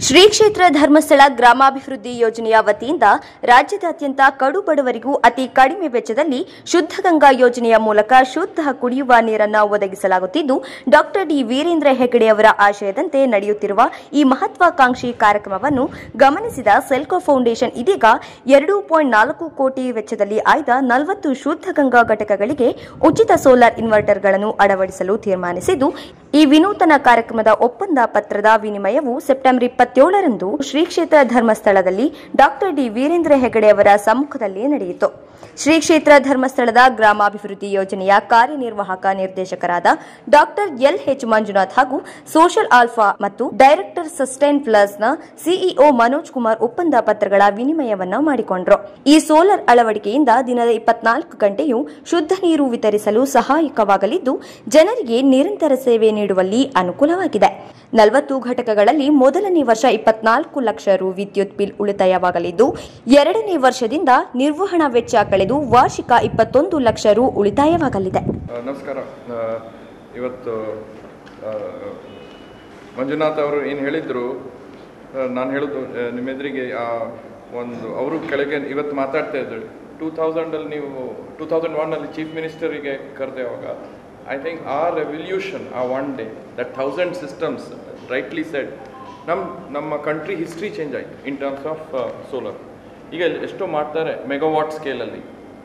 ಶ್ರೀ ಕ್ಷೇತ್ರ ಧರ್ಮಸ್ಥಳ ಗ್ರಾಮಾಭಿವೃದ್ಧಿ ಯೋಜನೆಯ ವತಿಯಿಂದ ರಾಜ್ಯದಾದ್ಯಂತ ಕಡು ಬಡವರಿಗೂ ಅತಿ ಕಡಿಮೆ ವೆಚ್ಚದಲ್ಲಿ ಶುದ್ಧ ಗಂಗಾ ಯೋಜನೆಯ ಮೂಲಕ ಶುದ್ಧ ಕುಡಿಯುವ ನೀರನ್ನು ಒದಗಿಸಲಾಗುತ್ತಿದ್ದು ಡಾಕ್ಟರ್ ಡಿ ವೀರೇಂದ್ರ ಹೆಗಡೆ ಅವರ ಆಶಯದಂತೆ ನಡೆಯುತ್ತಿರುವ ಈ ಮಹತ್ವಾಕಾಂಕ್ಷಿ ಕಾರ್ಯಕ್ರಮವನ್ನು ಗಮನಿಸಿದ ಸೆಲ್ಕೋ ಫೌಂಡೇಶನ್ ಇದೀಗ ಎರಡು ಪಾಯಿಂಟ್ ನಾಲ್ಕು ಕೋಟಿ ವೆಚ್ಚದಲ್ಲಿ ಆಯ್ದ ನಲವತ್ತು ಶುದ್ಧ ಗಂಗಾ ಘಟಕಗಳಿಗೆ ಉಚಿತ ಸೋಲಾರ್ ಇನ್ವರ್ಟರ್ಗಳನ್ನು ಅಳವಡಿಸಲು ತೀರ್ಮಾನಿಸಿದ್ದು ಈ ವಿನೂತನ ಕಾರ್ಯಕ್ರಮದ ಒಪ್ಪಂದ ಪತ್ರದ ವಿನಿಮಯವು ಸೆಪ್ಟೆಂಬರ್ ಇಪ್ಪತ್ತೇಳರಂದು ಶ್ರೀ ಕ್ಷೇತ್ರ ಧರ್ಮಸ್ಥಳದಲ್ಲಿ ಡಾಕ್ಟರ್ ಡಿ ವೀರೇಂದ್ರ ಹೆಗಡೆ ಅವರ ಸಮ್ಮುಖದಲ್ಲಿ ನಡೆಯಿತು ಶ್ರೀ ಕ್ಷೇತ್ರ ಧರ್ಮಸ್ಥಳದ ಗ್ರಾಮಾಭಿವೃದ್ಧಿ ಯೋಜನೆಯ ಕಾರ್ಯನಿರ್ವಾಹಕ ನಿರ್ದೇಶಕರಾದ ಡಾಕ್ಟರ್ ಎಲ್ ಎಚ್ ಮಂಜುನಾಥ್ ಹಾಗೂ ಸೋಷಲ್ ಆಲ್ಫಾ ಮತ್ತು ಡೈರೆಕ್ಟರ್ ಸಸ್ಟೈನ್ ಪ್ಲಸ್ನ ಸಿಇಒ ಮನೋಜ್ ಕುಮಾರ್ ಒಪ್ಪಂದ ಪತ್ರಗಳ ವಿನಿಮಯವನ್ನ ಮಾಡಿಕೊಂಡ್ರು ಈ ಸೋಲಾರ್ ಅಳವಡಿಕೆಯಿಂದ ದಿನದ ಇಪ್ಪತ್ನಾಲ್ಕು ಗಂಟೆಯೂ ಶುದ್ಧ ನೀರು ವಿತರಿಸಲು ಸಹಾಯಕವಾಗಲಿದ್ದು ಜನರಿಗೆ ನಿರಂತರ ಸೇವೆ ನೀಡುವಲ್ಲಿ ಅನುಕೂಲವಾಗಿದೆ ನಲವತ್ತು ಘಟಕಗಳಲ್ಲಿ ಮೊದಲನೇ ವರ್ಷ ಇಪ್ಪತ್ನಾಲ್ಕು ಲಕ್ಷ ರು ವಿದ್ಯುತ್ ಬಿಲ್ ಉಳಿತಾಯವಾಗಲಿದ್ದು ಎರಡನೇ ವರ್ಷದಿಂದ ನಿರ್ವಹಣಾ ವೆಚ್ಚ ಕಳೆದು ವಾರ್ಷಿಕ ಇಪ್ಪತ್ತೊಂದು ಲಕ್ಷ ರು ಉಳಿತಾಯವಾಗಲಿದೆ ಆ, ನಮಸ್ಕಾರ ಆ, ಇವತ್ತು ಆ, ಮಂಜುನಾಥ್ ಅವರು ಏನು ಹೇಳಿದರು ನಾನು ಹೇಳೋದು ಆ, ನಿಮ್ಮ ಎದುರಿಗೆ ಆ ಒಂದು ಅವರು ಕೆಳಗೆ ಇವತ್ತು ಮಾತಾಡ್ತಾ ಇದ್ರು ಟೂ ತೌಸಂಡಲ್ಲಿ ನೀವು ಟೂ ತೌಸಂಡ್ ಒನ್ನಲ್ಲಿ ಚೀಫ್ ಮಿನಿಸ್ಟರಿಗೆ ಕರೆದೇವಾಗ ಐ ಥಿಂಕ್ ಆ ರೆವಲ್ಯೂಷನ್ ಆ one day that thousand systems rightly said ನಮ್ಮ ನಮ್ಮ ಕಂಟ್ರಿ ಹಿಸ್ಟ್ರಿ ಚೇಂಜ್ ಆಯಿತು ಇನ್ ಟರ್ಮ್ಸ್ ಆಫ್ ಸೋಲಾರ್ ಈಗ ಎಷ್ಟೋ ಮಾಡ್ತಾರೆ ಮೆಗಾವಾಟ್ ಸ್ಕೇಲಲ್ಲಿ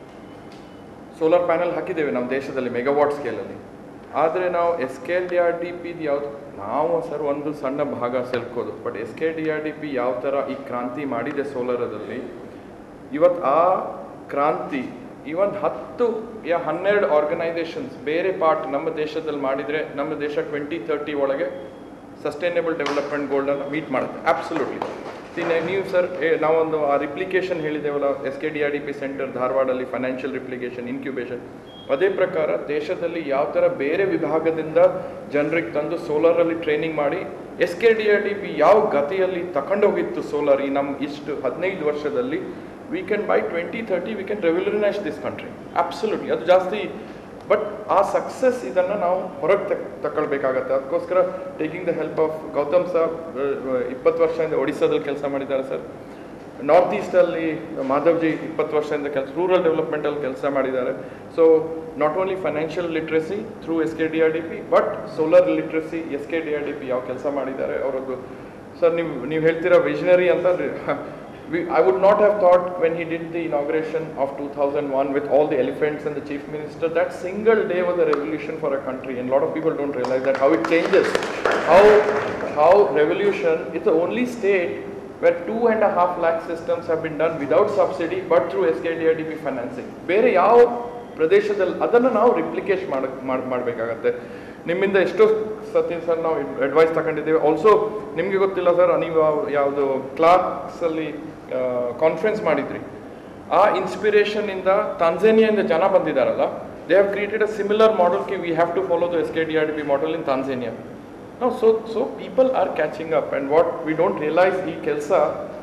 ಸೋಲಾರ್ ಪ್ಯಾನಲ್ ಹಾಕಿದ್ದೇವೆ ನಮ್ಮ ದೇಶದಲ್ಲಿ ಮೆಗಾವಾಟ್ ಸ್ಕೇಲಲ್ಲಿ ಆದರೆ ನಾವು S K D R D ಪಿದು ಯಾವ್ದು ನಾವು ಸರ್ ಒಂದು ಸಣ್ಣ ಭಾಗ ಸೆಲ್ಕೋದು but S K D R D P ಯಾವ ಥರ ಈ ಕ್ರಾಂತಿ ಮಾಡಿದೆ ಸೋಲಾರದಲ್ಲಿ ಇವತ್ತು ಆ ಕ್ರಾಂತಿ ಇವನ್ ಹತ್ತು ಯಾ ಹನ್ನೆರಡು ಆರ್ಗನೈಸೇಷನ್ಸ್ ಬೇರೆ ಪಾರ್ಟ್ ನಮ್ಮ ದೇಶದಲ್ಲಿ ಮಾಡಿದರೆ ನಮ್ಮ ದೇಶ ಟ್ವೆಂಟಿ ತರ್ಟಿ ಒಳಗೆ ಸಸ್ಟೈನೇಬಲ್ ಡೆವಲಪ್ಮೆಂಟ್ ಗೋಲ್ಡನ್ನು ಮೀಟ್ ಮಾಡುತ್ತೆ ಅಬ್ಸಲ್ಯೂಟ್ಲಿ ಸಿನೆ ನೀವು ಸರ್ ನಾವೊಂದು ಆ ರಿಪ್ಲಿಕೇಶನ್ ಹೇಳಿದ್ದೇವಲ್ಲ S K D R D P centre ಧಾರವಾಡಲ್ಲಿ ಫೈನಾನ್ಷಿಯಲ್ ರಿಪ್ಲಿಕೇಶನ್ ಇನ್ಕ್ಯುಬೇಷನ್ ಅದೇ ಪ್ರಕಾರ ದೇಶದಲ್ಲಿ ಯಾವ ಥರ ಬೇರೆ ವಿಭಾಗದಿಂದ ಜನರಿಗೆ ತಂದು ಸೋಲಾರಲ್ಲಿ ಟ್ರೈನಿಂಗ್ ಮಾಡಿ S K D R D P ಯಾವ ಗತಿಯಲ್ಲಿ ತಗೊಂಡೋಗಿತ್ತು ಸೋಲಾರ್ ಈ ನಮ್ಮ ಇಷ್ಟು ಹದಿನೈದು ವರ್ಷದಲ್ಲಿ we can by twenty thirty we can revolutionise this country absolutely ಅದು ಜಾಸ್ತಿ ಬಟ್ ಆ ಸಕ್ಸಸ್ ಇದನ್ನು ನಾವು ಹೊರಗೆ ತಕ್ ತಗೊಳ್ಬೇಕಾಗತ್ತೆ ಅದಕ್ಕೋಸ್ಕರ taking the help of Gautam sir ಇಪ್ಪತ್ತು ವರ್ಷದಿಂದ ಒಡಿಸ್ಸಾದಲ್ಲಿ ಕೆಲಸ ಮಾಡಿದ್ದಾರೆ ಸರ್ ನಾರ್ತ್ ಈಸ್ಟಲ್ಲಿ ಮಾಧವ್ಜಿ ಇಪ್ಪತ್ತು ವರ್ಷದಿಂದ ಕೆಲಸ ರೂರಲ್ ಡೆವಲಪ್ಮೆಂಟಲ್ಲಿ ಕೆಲಸ ಮಾಡಿದ್ದಾರೆ so not only financial literacy through S K D R D P but solar literacy S K D R D P ಯಾವ ಕೆಲಸ ಮಾಡಿದ್ದಾರೆ ಅವರದ್ದು ಸರ್ ನೀವು ನೀವು ಹೇಳ್ತೀರಾ ವಿಷನರಿ ಅಂತ we, I would not have thought when he did the inauguration of 2001 with all the elephants and the chief minister, that single day was a revolution for a country. And a lot of people don't realize that how it changes. How, how revolution, it's the only state where two and a half lakh systems have been done without subsidy but through SKDRDP financing. ಬೇರೆ ಯಾವ ಪ್ರದೇಶದಲ್ಲಿ ಅದನ್ನು ನಾವು replicate ಮಾಡ ಮಾಡಬೇಕಾಗತ್ತೆ ನಿಮ್ಮಿಂದ ಎಷ್ಟೋ ಸತಿ ಸರ್ ನಾವು ಅಡ್ವೈಸ್ ತಗೊಂಡಿದ್ದೇವೆ ಆಲ್ಸೋ ನಿಮಗೆ ಗೊತ್ತಿಲ್ಲ ಸರ್ ನೀವು ಯಾವುದು ಕ್ಲಾರ್ಕ್ಸಲ್ಲಿ ಕಾನ್ಫರೆನ್ಸ್ ಮಾಡಿದ್ರಿ ಆ ಇನ್ಸ್ಪಿರೇಷನಿಂದ ತಾನ್ಜೇನಿಯಿಂದ ಜನ ಬಂದಿದ್ದಾರಲ್ಲ they have created a similar model ಕಿ we have to follow the S K D R D P model in Tanzania no so so people are catching up and what we don't realise ಈ ಕೆಲಸ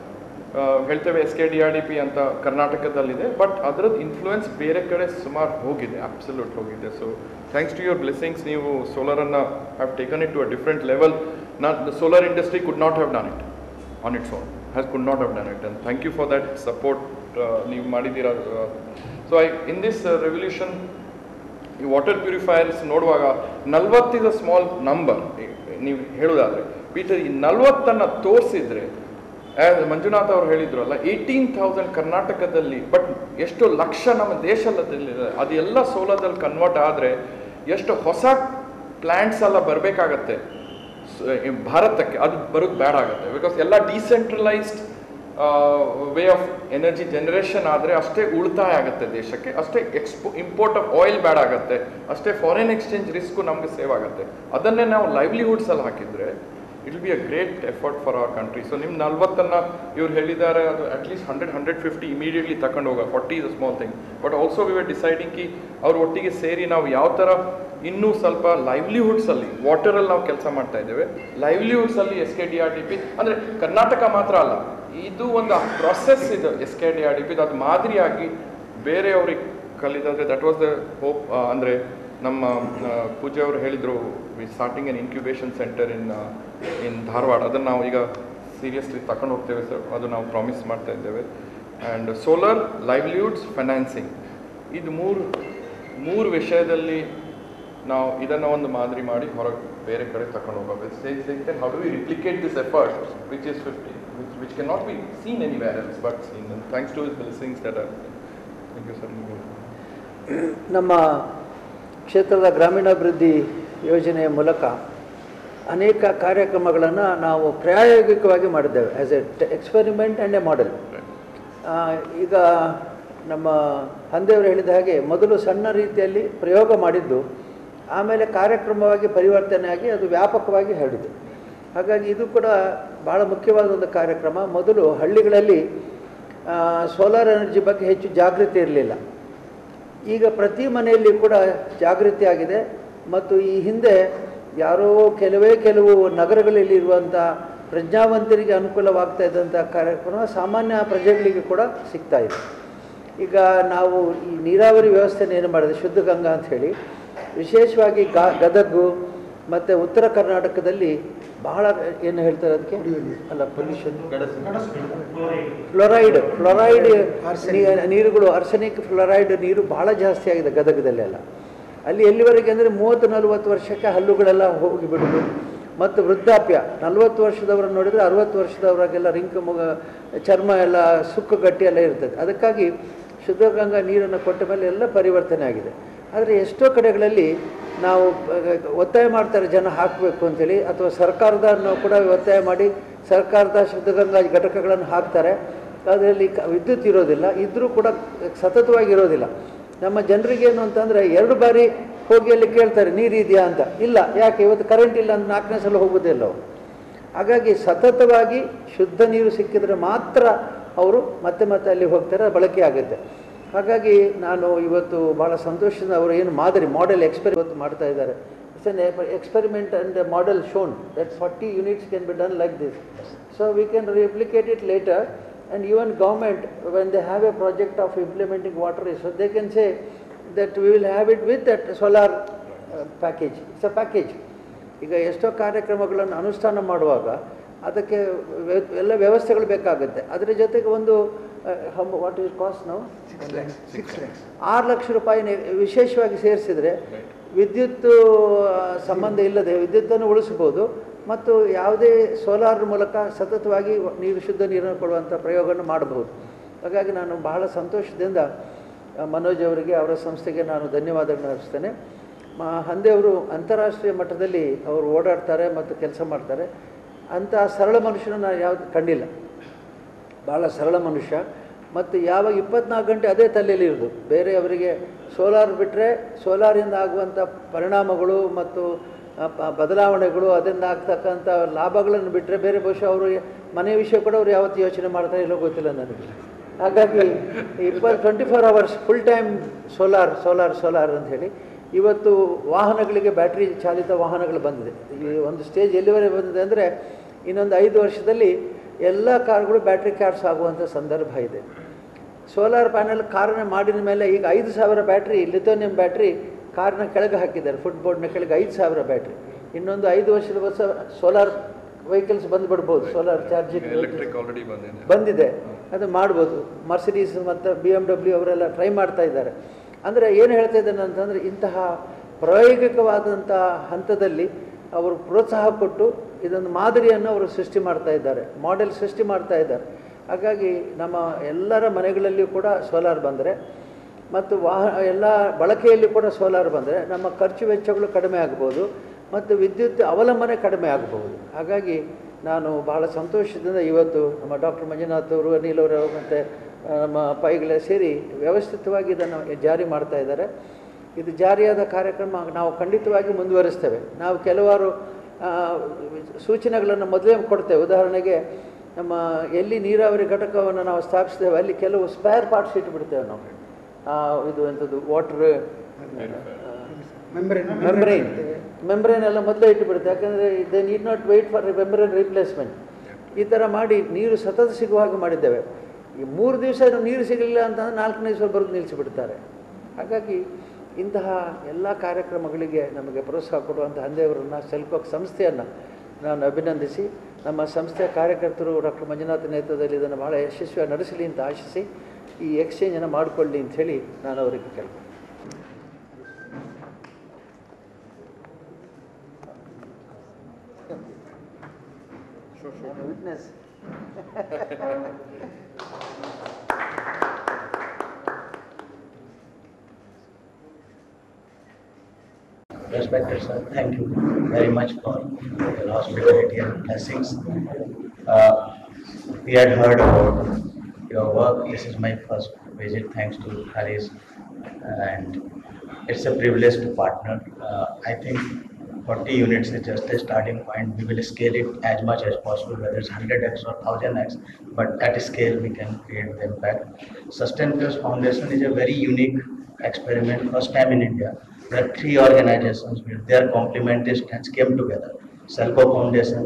ಹೇಳ್ತೇವೆ S K D R D P ಅಂತ ಕರ್ನಾಟಕದಲ್ಲಿದೆ but ಅದರದ್ದು influence ಬೇರೆ ಕಡೆ ಸುಮಾರು ಹೋಗಿದೆ ಅಬ್ಸಲ್ಯೂಟ್ ಹೋಗಿದೆ so thanks to your blessings ನೀವು ಸೋಲಾರನ್ನು have taken it to a different level ನಾ the solar industry could not have done it on its own has could not have done it and thank you for that support ನೀವು ಮಾಡಿದ್ದೀರಾ so I in this revolution ಈ water purifiers ನೋಡುವಾಗ ನಲ್ವತ್ತಿದ small number ನೀವು ಹೇಳೋದಾದರೆ Peter ಈ ನಲ್ವತ್ತನ್ನು ತೋರಿಸಿದ್ರೆ as Manjunath ಅವರು ಹೇಳಿದ್ರಲ್ಲ ಏಯ್ಟೀನ್ ತೌಸಂಡ್ ಕರ್ನಾಟಕದಲ್ಲಿ ಬಟ್ ಎಷ್ಟು ಲಕ್ಷ ನಮ್ಮ ದೇಶದಲ್ಲಿದೆ ಅದೆಲ್ಲ ಸೋಲಾದಲ್ಲಿ ಕನ್ವರ್ಟ್ ಆದರೆ ಎಷ್ಟು ಹೊಸ ಪ್ಲ್ಯಾಂಟ್ಸ್ ಎಲ್ಲ ಬರಬೇಕಾಗತ್ತೆ ಭಾರತಕ್ಕೆ ಅದು ಬರೋದು ಬೇಡ ಆಗುತ್ತೆ ಬಿಕಾಸ್ ಎಲ್ಲ decentralised way of energy generation ಆದರೆ ಅಷ್ಟೇ ಉಳಿತಾಯ ಆಗುತ್ತೆ ದೇಶಕ್ಕೆ ಅಷ್ಟೇ ಎಕ್ಸ್ಪೋ ಇಂಪೋರ್ಟ್ ಆಫ್ ಆಯಿಲ್ ಬೇಡ ಆಗುತ್ತೆ ಅಷ್ಟೇ ಫಾರಿನ್ ಎಕ್ಸ್ಚೇಂಜ್ ರಿಸ್ಕು ನಮಗೆ ಸೇವ್ ಆಗುತ್ತೆ ಅದನ್ನೇ ನಾವು ಲೈವ್ಲಿಹುಡ್ಸಲ್ಲಿ ಹಾಕಿದರೆ it will be a great effort for our country so ನಿಮ್ಮ ನಲ್ವತ್ತನ್ನು ಇವ್ರು ಹೇಳಿದ್ದಾರೆ ಅದು at least hundred hundred fifty immediately ತಗೊಂಡು ಹೋಗ forty is a small thing but also we are deciding ಕಿ ಅವ್ರ ಒಟ್ಟಿಗೆ ಸೇರಿ ನಾವು ಯಾವ ಥರ ಇನ್ನೂ ಸ್ವಲ್ಪ ಲೈವ್ಲಿಹುಡ್ಸಲ್ಲಿ ವಾಟರಲ್ಲಿ ನಾವು ಕೆಲಸ ಮಾಡ್ತಾ ಇದ್ದೇವೆ ಲೈವ್ಲಿಹುಡ್ಸಲ್ಲಿ S K D R D P ಅಂದರೆ ಕರ್ನಾಟಕ ಮಾತ್ರ ಅಲ್ಲ ಇದು ಒಂದು ಪ್ರಾಸೆಸ್ ಇದು S K D R D P ಅದು ಮಾದರಿಯಾಗಿ ಬೇರೆಯವ್ರಿಗೆ ಕಲಿದಾದ್ರೆ ದಟ್ ವಾಸ್ ದ ಹೋಪ್ ಅಂದರೆ ನಮ್ಮ ಆ, ಪೂಜೆ ಅವರು ಹೇಳಿದರು we starting an incubation centre in in Dharwad ಅದನ್ನು ನಾವು ಈಗ ಸೀರಿಯಸ್ಲಿ ತಗೊಂಡು ಹೋಗ್ತೇವೆ ಸರ್ ಅದು ನಾವು ಪ್ರಾಮಿಸ್ ಮಾಡ್ತಾ ಇದ್ದೇವೆ ಆ್ಯಂಡ್ ಸೋಲಾರ್ ಲೈವ್ಲಿಹುಡ್ಸ್ ಫೈನಾನ್ಸಿಂಗ್ ಇದು ಮೂರು ಮೂರು ವಿಷಯದಲ್ಲಿ ನಾವು ಇದನ್ನು ಒಂದು ಮಾದರಿ ಮಾಡಿ ಹೊರಗೆ ಬೇರೆ ಕಡೆ ತಗೊಂಡು ಹೋಗಬೇಕು how do we replicate this effort which is fifty which which can not be seen anywhere else but seen thanks to is blessings that are thank you sir ನಮ್ಮ ಕ್ಷೇತ್ರದ ಗ್ರಾಮೀಣಾಭಿವೃದ್ಧಿ ಯೋಜನೆಯ ಮೂಲಕ ಅನೇಕ ಕಾರ್ಯಕ್ರಮಗಳನ್ನು ನಾವು ಪ್ರಾಯೋಗಿಕವಾಗಿ ಮಾಡಿದ್ದೇವೆ as a experiment and a model ಈಗ ನಮ್ಮ ತಂದೆಯವರು ಹೇಳಿದ ಹಾಗೆ ಮೊದಲು ಸಣ್ಣ ರೀತಿಯಲ್ಲಿ ಪ್ರಯೋಗ ಮಾಡಿದ್ದು ಆಮೇಲೆ ಕಾರ್ಯಕ್ರಮವಾಗಿ ಪರಿವರ್ತನೆಯಾಗಿ ಅದು ವ್ಯಾಪಕವಾಗಿ ಹರಡಿದೆ ಹಾಗಾಗಿ ಇದು ಕೂಡ ಭಾಳ ಮುಖ್ಯವಾದ ಒಂದು ಕಾರ್ಯಕ್ರಮ ಮೊದಲು ಹಳ್ಳಿಗಳಲ್ಲಿ ಸೋಲಾರ್ ಎನರ್ಜಿ ಬಗ್ಗೆ ಹೆಚ್ಚು ಜಾಗೃತಿ ಇರಲಿಲ್ಲ ಈಗ ಪ್ರತಿ ಮನೆಯಲ್ಲಿ ಕೂಡ ಜಾಗೃತಿ ಆಗಿದೆ ಮತ್ತು ಈ ಹಿಂದೆ ಯಾರೋ ಕೆಲವೇ ಕೆಲವು ನಗರಗಳಲ್ಲಿ ಇರುವಂಥ ಪ್ರಜ್ಞಾವಂತರಿಗೆ ಅನುಕೂಲವಾಗ್ತಾ ಇದ್ದಂಥ ಕಾರ್ಯಕ್ರಮ ಸಾಮಾನ್ಯ ಪ್ರಜೆಗಳಿಗೆ ಕೂಡ ಸಿಗ್ತಾ ಇದೆ ಈಗ ನಾವು ಈ ನೀರಾವರಿ ವ್ಯವಸ್ಥೆನ ಏನು ಮಾಡಿದೆ ಶುದ್ಧ ಗಂಗಾ ಅಂತ ಹೇಳಿ ವಿಶೇಷವಾಗಿ ಗಾ ಗದಗು ಮತ್ತು ಉತ್ತರ ಕರ್ನಾಟಕದಲ್ಲಿ ಬಹಳ ಏನು ಹೇಳ್ತಾರೆ ಅದಕ್ಕೆ ಅಲ್ಲ ಪೊಲ್ಯೂಷನ್ ಫ್ಲೊರೈಡ್ ಫ್ಲೊರೈಡ್ ನೀರುಗಳು ಅರ್ಸನಿಕ್ ಫ್ಲೊರೈಡ್ ನೀರು ಬಹಳ ಜಾಸ್ತಿ ಆಗಿದೆ ಗದಗದಲ್ಲೆಲ್ಲ ಅಲ್ಲಿ ಎಲ್ಲಿವರೆಗೆ ಅಂದರೆ ಮೂವತ್ತು ನಲವತ್ತು ವರ್ಷಕ್ಕೆ ಹಲ್ಲುಗಳೆಲ್ಲ ಹೋಗಿ ಬಿಡೋದು ಮತ್ತು ವೃದ್ಧಾಪ್ಯ ನಲವತ್ತು ವರ್ಷದವರನ್ನು ನೋಡಿದರೆ ಅರುವತ್ತು ವರ್ಷದವರಾಗೆಲ್ಲ ರಿಂಕ್ ಮುಗ ಚರ್ಮ ಎಲ್ಲ ಸುಕ್ಕು ಗಟ್ಟಿ ಎಲ್ಲ ಇರ್ತದೆ ಅದಕ್ಕಾಗಿ ಶುದ್ಧ ಗಂಗಾ ನೀರನ್ನು ಕೊಟ್ಟ ಮೇಲೆ ಎಲ್ಲ ಪರಿವರ್ತನೆ ಆಗಿದೆ ಆದರೆ ಎಷ್ಟೋ ಕಡೆಗಳಲ್ಲಿ ನಾವು ಒತ್ತಾಯ ಮಾಡ್ತಾರೆ ಜನ ಹಾಕಬೇಕು ಅಂತೇಳಿ ಅಥವಾ ಸರ್ಕಾರದನ್ನು ಕೂಡ ಒತ್ತಾಯ ಮಾಡಿ ಸರ್ಕಾರದ ಶುದ್ಧ ಗಂಗಾ ಘಟಕಗಳನ್ನು ಹಾಕ್ತಾರೆ ಅದರಲ್ಲಿ ಕ ವಿದ್ಯುತ್ ಇರೋದಿಲ್ಲ ಇದ್ದರೂ ಕೂಡ ಸತತವಾಗಿ ಇರೋದಿಲ್ಲ ನಮ್ಮ ಜನರಿಗೇನು ಅಂತಂದರೆ ಎರಡು ಬಾರಿ ಹೋಗಿ ಅಲ್ಲಿ ಕೇಳ್ತಾರೆ ನೀರಿದೆಯಾ ಅಂತ ಇಲ್ಲ ಯಾಕೆ ಇವತ್ತು ಕರೆಂಟ್ ಇಲ್ಲ ಅಂದ್ರೆ ನಾಲ್ಕನೇ ಸಲ ಹೋಗೋದಿಲ್ಲ ಅವರು ಹಾಗಾಗಿ ಸತತವಾಗಿ ಶುದ್ಧ ನೀರು ಸಿಕ್ಕಿದ್ರೆ ಮಾತ್ರ ಅವರು ಮತ್ತೆ ಮತ್ತೆ ಅಲ್ಲಿ ಹೋಗ್ತಾರೆ ಬಳಕೆ ಆಗುತ್ತೆ ಹಾಗಾಗಿ ನಾನು ಇವತ್ತು ಭಾಳ ಸಂತೋಷದಿಂದ ಅವರು ಏನು ಮಾದರಿ ಮಾಡೆಲ್ ಎಕ್ಸ್ಪೆರಿಮೆಂಟ್ ಮಾಡ್ತಾ ಇದ್ದಾರೆ it's an experiment and model shown that forty units can be done like this so we can replicate it later and even government when they have a project of implementing water resource they can say that we will have it with that solar uh, package it's a package ಈಗ ಎಷ್ಟೋ ಕಾರ್ಯಕ್ರಮಗಳನ್ನು ಅನುಷ್ಠಾನ ಮಾಡುವಾಗ ಅದಕ್ಕೆ ವ್ಯ- ಎಲ್ಲ ವ್ಯವಸ್ಥೆಗಳು ಬೇಕಾಗುತ್ತೆ ಅದರ ಜೊತೆಗೆ ಒಂದು ವಾಟ್ ಇಸ್ ಕಾಸ್ಟ್ ನಾವು ಆರು ಲಕ್ಷ ರೂಪಾಯಿ ವಿಶೇಷವಾಗಿ ಸೇರಿಸಿದರೆ ವಿದ್ಯುತ್ ಆ, ಸಂಬಂಧ ಇಲ್ಲದೆ ವಿದ್ಯುತ್ತನ್ನು ಉಳಿಸ್ಬೋದು ಮತ್ತು ಯಾವುದೇ ಸೋಲಾರ್ ಮೂಲಕ ಸತತವಾಗಿ ನೀರು ಶುದ್ಧ ನೀರನ್ನು ಕೊಡುವಂಥ ಪ್ರಯೋಗವನ್ನು ಮಾಡಬಹುದು ಹಾಗಾಗಿ ನಾನು ಬಹಳ ಸಂತೋಷದಿಂದ ಆ, ಮನೋಜ್ ಅವರಿಗೆ ಅವರ ಸಂಸ್ಥೆಗೆ ನಾನು ಧನ್ಯವಾದಗಳನ್ನು ಅರ್ಪಿಸ್ತೇನೆ ಮ ಹಂದೆಯವರು ಅಂತಾರಾಷ್ಟ್ರೀಯ ಮಟ್ಟದಲ್ಲಿ ಅವರು ಓಡಾಡ್ತಾರೆ ಮತ್ತು ಕೆಲಸ ಮಾಡ್ತಾರೆ ಅಂಥ ಸರಳ ಮನುಷ್ಯನ ನಾನು ಯಾವುದು ಕಂಡಿಲ್ಲ ಭಾಳ ಸರಳ ಮನುಷ್ಯ ಮತ್ತು ಯಾವಾಗ ಇಪ್ಪತ್ನಾಲ್ಕು ಗಂಟೆ ಅದೇ ತಲೆಯಲ್ಲಿ ಇರೋದು ಬೇರೆ ಅವರಿಗೆ ಸೋಲಾರ್ ಬಿಟ್ಟರೆ ಸೋಲಾರಿಂದ ಆಗುವಂಥ ಪರಿಣಾಮಗಳು ಮತ್ತು ಆ, ಪ- ಬದಲಾವಣೆಗಳು ಅದರಿಂದ ಆಗ್ತಕ್ಕಂಥ ಲಾಭಗಳನ್ನು ಬಿಟ್ಟರೆ ಬೇರೆ ಬಹುಶಃ ಅವರು ಮನೆ ವಿಷಯ ಕೂಡ ಅವ್ರು ಯಾವತ್ತು ಯೋಚನೆ ಮಾಡ್ತಾರೆ ಇಲ್ಲೋ ಗೊತ್ತಿಲ್ಲ ನನಗೆ ಹಾಗಾಗಿ ಇಪ್ಪತ್ತು twenty four hours full time solar solar solar ಅಂತ ಹೇಳಿ ಇವತ್ತು ವಾಹನಗಳಿಗೆ ಬ್ಯಾಟ್ರಿ ಚಾಲಿತ ವಾಹನಗಳು ಬಂದಿದೆ ಈ ಒಂದು ಸ್ಟೇಜ್ ಎಲ್ಲಿವರೆಗೆ ಬಂದಿದೆ ಅಂದರೆ ಇನ್ನೊಂದು ಐದು ವರ್ಷದಲ್ಲಿ ಎಲ್ಲ ಕಾರ್ಗಳು ಬ್ಯಾಟ್ರಿ ಕಾರ್ಸ್ ಆಗುವಂಥ ಸಂದರ್ಭ ಇದೆ ಸೋಲಾರ್ ಪ್ಯಾನೆಲ್ ಕಾರನ್ನ ಮಾಡಿದ ಮೇಲೆ ಈಗ ಐದು ಸಾವಿರ ಬ್ಯಾಟ್ರಿ ಲಿಥೋನಿಯಂ ಬ್ಯಾಟ್ರಿ ಕಾರ್ನ ಕೆಳಗೆ ಹಾಕಿದ್ದಾರೆ ಫುಟ್ಬೋರ್ಡ್ನ ಕೆಳಗೆ ಐದು ಸಾವಿರ ಬ್ಯಾಟ್ರಿ ಇನ್ನೊಂದು ಐದು ವರ್ಷದ ವರ್ಷ ಸೋಲಾರ್ ವೆಹಿಕಲ್ಸ್ ಬಂದುಬಿಡ್ಬೋದು ಸೋಲಾರ್ ಚಾರ್ಜಿಂಗ್ ಎಲೆಕ್ಟ್ರಿಕ್ ಆಲ್ರೆಡಿ ಬಂದಿದೆ ಬಂದಿದೆ ಅದು ಮಾಡ್ಬೋದು ಮರ್ಸಿಡೀಸ್ ಮತ್ತು ಬಿ ಎಮ್ ಡಬ್ಲ್ಯೂ ಅವರೆಲ್ಲ ಟ್ರೈ ಮಾಡ್ತಾ ಇದ್ದಾರೆ ಅಂದರೆ ಏನು ಹೇಳ್ತಾ ಇದ್ದೇನೆ ಅಂತಂದರೆ ಇಂತಹ ಪ್ರಾಯೋಗಿಕವಾದಂಥ ಹಂತದಲ್ಲಿ ಅವರು ಪ್ರೋತ್ಸಾಹ ಕೊಟ್ಟು ಇದೊಂದು ಮಾದರಿಯನ್ನು ಅವರು ಸೃಷ್ಟಿ ಮಾಡ್ತಾ ಇದ್ದಾರೆ ಮಾಡೆಲ್ ಸೃಷ್ಟಿ ಮಾಡ್ತಾ ಇದ್ದಾರೆ ಹಾಗಾಗಿ ನಮ್ಮ ಎಲ್ಲರ ಮನೆಗಳಲ್ಲಿಯೂ ಕೂಡ ಸೋಲಾರ್ ಬಂದರೆ ಮತ್ತು ವಾಹ ಎಲ್ಲ ಬಳಕೆಯಲ್ಲಿ ಕೂಡ ಸೋಲಾರ್ ಬಂದರೆ ನಮ್ಮ ಖರ್ಚು ವೆಚ್ಚಗಳು ಕಡಿಮೆ ಆಗ್ಬೋದು ಮತ್ತು ವಿದ್ಯುತ್ ಅವಲಂಬನೆ ಕಡಿಮೆ ಆಗಬಹುದು ಹಾಗಾಗಿ ನಾನು ಬಹಳ ಸಂತೋಷದಿಂದ ಇವತ್ತು ನಮ್ಮ ಡಾಕ್ಟರ್ ಮಂಜುನಾಥ್ ಅವರು ಅನಿಲ್ ಅವರು ಮತ್ತು ನಮ್ಮ ಪೈಗಳೇ ಸೇರಿ ವ್ಯವಸ್ಥಿತವಾಗಿ ಇದನ್ನು ಜಾರಿ ಮಾಡ್ತಾ ಇದ್ದಾರೆ ಇದು ಜಾರಿಯಾದ ಕಾರ್ಯಕ್ರಮ ನಾವು ಖಂಡಿತವಾಗಿ ಮುಂದುವರಿಸ್ತೇವೆ ನಾವು ಕೆಲವಾರು ಆ, ಸೂಚನೆಗಳನ್ನು ಮೊದಲೇ ಕೊಡ್ತೇವೆ ಉದಾಹರಣೆಗೆ ನಮ್ಮ ಎಲ್ಲಿ ನೀರಾವರಿ ಘಟಕವನ್ನು ನಾವು ಸ್ಥಾಪಿಸ್ತೇವೆ ಅಲ್ಲಿ ಕೆಲವು ಸ್ಪೇರ್ ಪಾರ್ಟ್ಸ್ ಇಟ್ಟುಬಿಡ್ತೇವೆ ನಾವು ಆ, ಇದು ಎಂಥದ್ದು ವಾಟರ್ ಮೆಂಬ್ರೈನ್ ಮೆಂಬ್ರೈನ್ ಎಲ್ಲ ಮೊದಲೇ ಇಟ್ಟುಬಿಡುತ್ತೆ ಯಾಕಂದರೆ they need not wait for membrane replacement ಈ ಥರ ಮಾಡಿ ನೀರು ಸತತ ಸಿಗುವ ಹಾಗೆ ಮಾಡಿದ್ದೇವೆ ಈ ಮೂರು ದಿವಸ ನೀರು ಸಿಗಲಿಲ್ಲ ಅಂತಂದ್ರೆ ನಾಲ್ಕನೇ ದಿವಸ ಬರೋದು ನಿಲ್ಲಿಸಿಬಿಡ್ತಾರೆ ಹಾಗಾಗಿ ಇಂತಹ ಎಲ್ಲ ಕಾರ್ಯಕ್ರಮಗಳಿಗೆ ನಮಗೆ ಪ್ರೋತ್ಸಾಹ ಕೊಡುವಂಥ ಹಂದೇವರನ್ನ ಸೆಲ್ಕೋಕ್ ಸಂಸ್ಥೆಯನ್ನು ನಾನು ಅಭಿನಂದಿಸಿ ನಮ್ಮ ಸಂಸ್ಥೆಯ ಕಾರ್ಯಕರ್ತರು ಡಾಕ್ಟರ್ ಮಂಜುನಾಥ್ ನೇತೃತ್ವದಲ್ಲಿ ಇದನ್ನು ಬಹಳ ಯಶಸ್ವಿಯಾಗಿ ನಡೆಸಲಿ ಅಂತ ಆಶಿಸಿ ಈ ಎಕ್ಸ್ಚೇಂಜನ್ನು ಮಾಡಿಕೊಳ್ಳಿ ಅಂತ ಹೇಳಿ ನಾನು ಅವರಿಗೆ ಕೇಳ್ತೀನಿ witness Respected sir, thank you very much for your hospitality and blessings. Uh, We had heard about your work. This is my first visit, thanks to Haris. And it's a privilege to partner. Uh, I think 40 units is just a starting point. We will scale it as much as possible, whether it's 100x or 1000x, but at scale we can create the impact. Sustain Plus Foundation is a very unique experiment, first time in India. There are three organizations with their complementary strengths came together. Selco Foundation,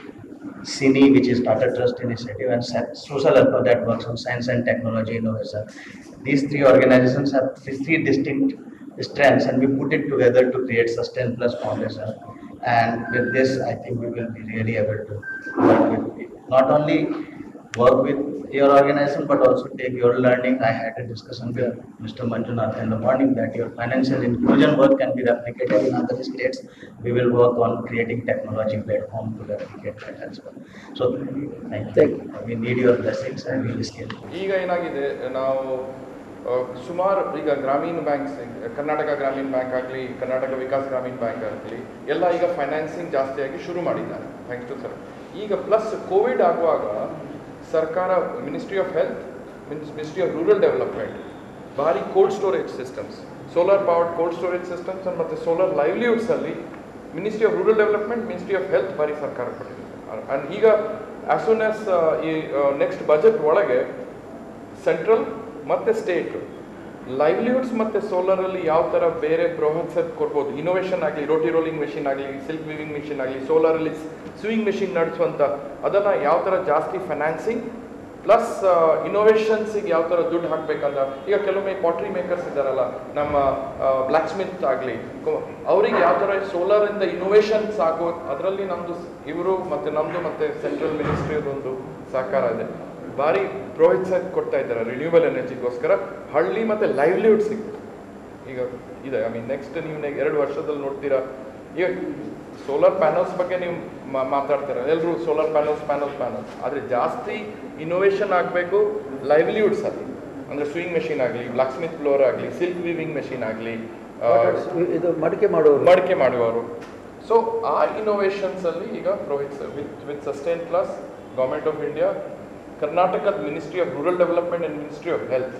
CINI, which is Tata Trust Initiative, and Sa- Social Alpha that works on science and technology innovation. These three organizations have th- three distinct strengths, and we put it together to create Sustain Plus Foundation. And with this, I think we will be really able to work with, not only work with your organization, but also take your learning. I had a discussion with Mr. Manjunath in the morning that your financial inclusion work can be replicated in other states. We will work on creating technology platform to replicate that as well. So, thank Thank you. We need your blessings and we will scale. ಈಗ ಏನಾಗಿದೆ ನಾವು ಆ, ಸುಮಾರು ಈಗ ಗ್ರಾಮೀಣ banks Karnataka ಗ್ರಾಮೀಣ bank ಆಗಲಿ ಕರ್ನಾಟಕ ವಿಕಾಸ್ ಗ್ರಾಮೀಣ ಬ್ಯಾಂಕ್ ಆಗಲಿ ಎಲ್ಲ ಈಗ ಫೈನಾನ್ಸಿಂಗ್ ಜಾಸ್ತಿಯಾಗಿ ಶುರು ಮಾಡಿದ್ದಾರೆ ಥ್ಯಾಂಕ್ಸ್ ಟು ಸರ್ ಈಗ ಪ್ಲಸ್ ಕೋವಿಡ್ ಆಗುವಾಗ ಸರ್ಕಾರ ministry of health ministry of rural development ಭಾರಿ cold storage systems solar powered cold storage systems ಮತ್ತು ಸೋಲಾರ್ ಲೈವ್ಲಿಹುಡ್ಸಲ್ಲಿ ministry of rural development ministry of health ಭಾರಿ ಸರ್ಕಾರ ಕೊಟ್ಟಿದೆ ಆ್ಯಂಡ್ ಈಗ ಆಸ್ ಸೂನ್ ಆಸ್ ಈ ನೆಕ್ಸ್ಟ್ ಬಜೆಟ್ ಒಳಗೆ ಸೆಂಟ್ರಲ್ ಮತ್ತು ಸ್ಟೇಟ್ ಲೈವ್ಲಿಹುಡ್ಸ್ ಮತ್ತು ಸೋಲಾರಲ್ಲಿ ಯಾವ ಥರ ಬೇರೆ ಪ್ರೋತ್ಸಾಹ ಕೊಡ್ಬೋದು ಇನೋವೇಷನ್ ಆಗಲಿ ರೋಟಿ ರೋಲಿಂಗ್ ಮೆಷಿನ್ ಆಗಲಿ ಸಿಲ್ಕ್ ವಿವಿಂಗ್ ಮೆಷಿನ್ ಆಗಲಿ ಸೋಲಾರಲ್ಲಿ ಸ್ವಿಂಗ್ ಮೆಷಿನ್ ನಡೆಸುವಂಥ ಅದನ್ನು ಯಾವ ಥರ ಜಾಸ್ತಿ ಫೈನಾನ್ಸಿಂಗ್ ಪ್ಲಸ್ ಇನೋವೇಷನ್ಸಿಗೆ ಯಾವ ಥರ ದುಡ್ಡು ಹಾಕಬೇಕಂತ ಈಗ ಕೆಲವೊಮ್ಮೆ ಪಾಟ್ರಿ ಮೇಕರ್ಸ್ ಇದ್ದಾರಲ್ಲ ನಮ್ಮ ಬ್ಲ್ಯಾಕ್ ಸ್ಮಿತ್ ಆಗಲಿ ಅವರಿಗೆ ಯಾವ ಥರ ಸೋಲಾರಿಂದ ಇನೋವೇಷನ್ಸ್ ಆಗೋ ಅದರಲ್ಲಿ ನಮ್ಮದು ಇವರು ಮತ್ತು ನಮ್ಮದು ಮತ್ತು ಸೆಂಟ್ರಲ್ ಮಿನಿಸ್ಟ್ರಿಯದೊಂದು ಸಹಕಾರ ಇದೆ ಭಾರಿ ಪ್ರೋತ್ಸಾಹ ಕೊಡ್ತಾ ಇದ್ದಾರೆ ರಿನ್ಯೂಬಲ್ ಎನರ್ಜಿಗೋಸ್ಕರ ಹಳ್ಳಿ ಮತ್ತು ಲೈವ್ಲಿಹುಡ್ ಸಿಗ್ತದೆ ಈಗ ಇದೆ ಐ ಮೀನ್ ನೆಕ್ಸ್ಟ್ ನೀವು ನೆ- ಎರಡು ವರ್ಷದಲ್ಲಿ ನೋಡ್ತೀರಾ ಈಗ ಸೋಲಾರ್ ಪ್ಯಾನಲ್ಸ್ ಬಗ್ಗೆ ನೀವು ಮಾ- ಮಾತಾಡ್ತೀರ ಎಲ್ಲರೂ ಸೋಲಾರ್ ಪ್ಯಾನಲ್ಸ್ ಪ್ಯಾನಲ್ಸ್ ಪ್ಯಾನಲ್ಸ್ ಆದರೆ ಜಾಸ್ತಿ ಇನೋವೇಷನ್ ಆಗಬೇಕು ಲೈವ್ಲಿಹುಡ್ಸ್ ಅಲ್ಲಿ ಅಂದರೆ ಸ್ವಿಂಗ್ ಮೆಷಿನ್ ಆಗಲಿ ಬ್ಲಾಕ್ ಸ್ಮಿತ್ ಫ್ಲೋರ್ ಆಗಲಿ ಸಿಲ್ಕ್ ವಿವಿಂಗ್ ಮೆಷಿನ್ ಆಗಲಿ ಇದು ಮಡಿಕೆ ಮಾಡೋರು ಮಡಿಕೆ ಮಾಡುವವರು ಸೊ ಆ ಇನೋವೇಷನ್ಸ್ ಅಲ್ಲಿ ಈಗ Rohit sir with with Sustain Plus government of India ಕರ್ನಾಟಕದ ministry of rural development and ministry of health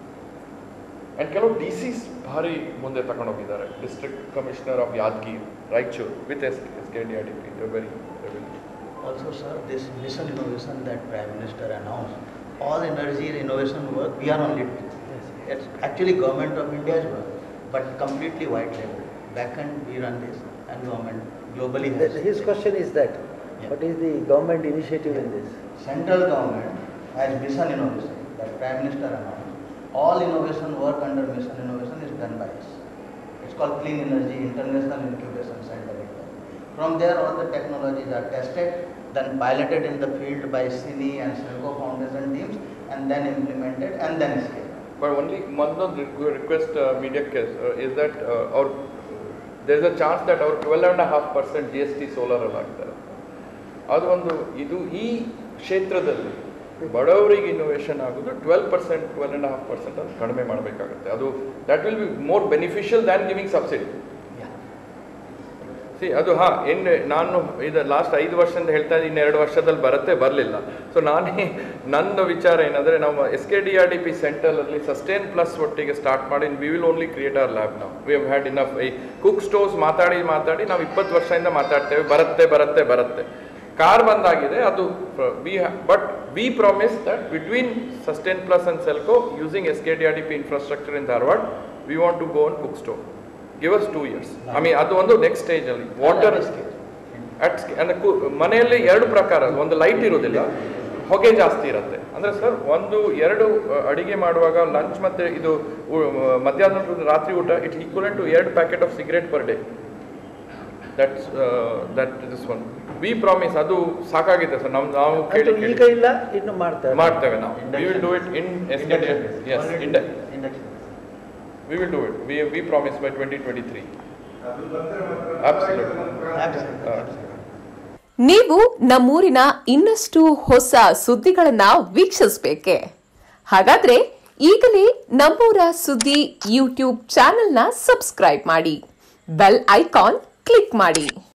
and ಕೆಲವು ಡಿ ಸಿಸ್ ಭಾರಿ ಮುಂದೆ ತಗೊಂಡೋಗಿದ್ದಾರೆ district commissioner of Yadgiri Raichur with S S K D R D P very Also, sir, this mission innovation that Prime Minister announced, all energy innovation work, we are only doing. It's actually government of India's work, but completely white label. Back end, we run this, and government globally has. That- His question is that, Yeah. what is the government initiative in this? Central government has mission innovation that Prime Minister announced. All innovation work under mission innovation is done by us. It's called Clean Energy International Incubation Center. From there, all the technologies are tested, then piloted in the field by CINI and Silco Foundation teams, and then implemented and then scaled. But only one of the request uh, media case uh, is that uh, our there is a chance that our 12 and a half percent GST solar ಅಲ್ಲಿ ಆಗ್ತಾರೆ ಅದು ಒಂದು ಇದು ಈ ಕ್ಷೇತ್ರದಲ್ಲಿ ಬಡವರಿಗೆ innovation ಆಗೋದು twelve percent twelve and half percent ಅದು ಕಡಿಮೆ ಮಾಡಬೇಕಾಗುತ್ತೆ ಅದು that will be more beneficial than giving subsidy Yeah. See ಅದು ಹಾಂ ಇನ್ನು ನಾನು ಇದು ಲಾಸ್ಟ್ ಐದು ವರ್ಷದಿಂದ ಹೇಳ್ತಾ ಇದ್ದೀನಿ ಎರಡು ವರ್ಷದಲ್ಲಿ ಬರುತ್ತೆ ಬರಲಿಲ್ಲ ಸೊ ನಾನೇ ನನ್ನ ವಿಚಾರ ಏನಂದರೆ ನಾವು S K D R D P ಸೆಂಟರಲ್ಲಿ ಸಸ್ಟೇನ್ ಪ್ಲಸ್ ಒಟ್ಟಿಗೆ ಸ್ಟಾರ್ಟ್ ಮಾಡಿ we will only create our lab ನಾವು ವಿ ಹವ್ ಹ್ಯಾಡ್ ಇನಫ್ ಈ ಕುಕ್ ಸ್ಟೋವ್ಸ್ ಮಾತಾಡಿ ಮಾತಾಡಿ ನಾವು ಇಪ್ಪತ್ತು ವರ್ಷದಿಂದ ಮಾತಾಡ್ತೇವೆ ಬರುತ್ತೆ ಬರುತ್ತೆ ಬರುತ್ತೆ ಕಾರ್ ಬಂದಾಗಿದೆ ಅದು we but we promise that between Sustain Plus and Selco using S K D R D P infrastructure in Dharwad we want to go on cook stove give us two years I mean ಅದು ಒಂದು next ಸ್ಟೇಜಲ್ಲಿ water And scale. At ಅಂದರೆ ಕು ಮನೆಯಲ್ಲಿ ಎರಡು ಪ್ರಕಾರ ಒಂದು light ಇರೋದಿಲ್ಲ ಹೊಗೆ ಜಾಸ್ತಿ ಇರುತ್ತೆ ಅಂದರೆ ಸರ್ ಒಂದು ಎರಡು ಅ, ಅಡಿಗೆ ಮಾಡುವಾಗ ಲಂಚ್ ಮತ್ತು ಇದು ಉ- ಮಧ್ಯಾಹ್ನ ಊಟ, ರಾತ್ರಿ ಊಟ ಇಟ್ ಈಕ್ವಲೆಂಟ್ ಟು ಎರಡು packet of cigarette per day that's that this one we promise ಅದು ಸಾಕಾಗಿದೆ ಸರ್ ನಮ್ ನಾವು ಕೇಳಿ ಅದು ಈಗ ಕೇಳಿ ಇಲ್ಲ ಇನ್ನು ಮಾಡ್ತಾರೆ ಮಾಡ್ತೇವೆ ನಾವು we will do it in S S ಇಂಡ we will do it we we promise by twenty twenty three ನೀವು ನಮ್ಮೂರಿನ ಇನ್ನಷ್ಟು ಹೊಸ ಸುದ್ದಿಗಳನ್ನ ವೀಕ್ಷಿಸಬೇಕೆ ಹಾಗಾದ್ರೆ ಈಗಲೇ ನಮ್ಮೂರ ಸುದ್ದಿ ಯೂಟ್ಯೂಬ್ ಚಾನೆಲ್ನ ಸಬ್ಸ್ಕ್ರೈಬ್ ಮಾಡಿ ಬೆಲ್ ಐಕಾನ್ ಕ್ಲಿಕ್ ಮಾಡಿ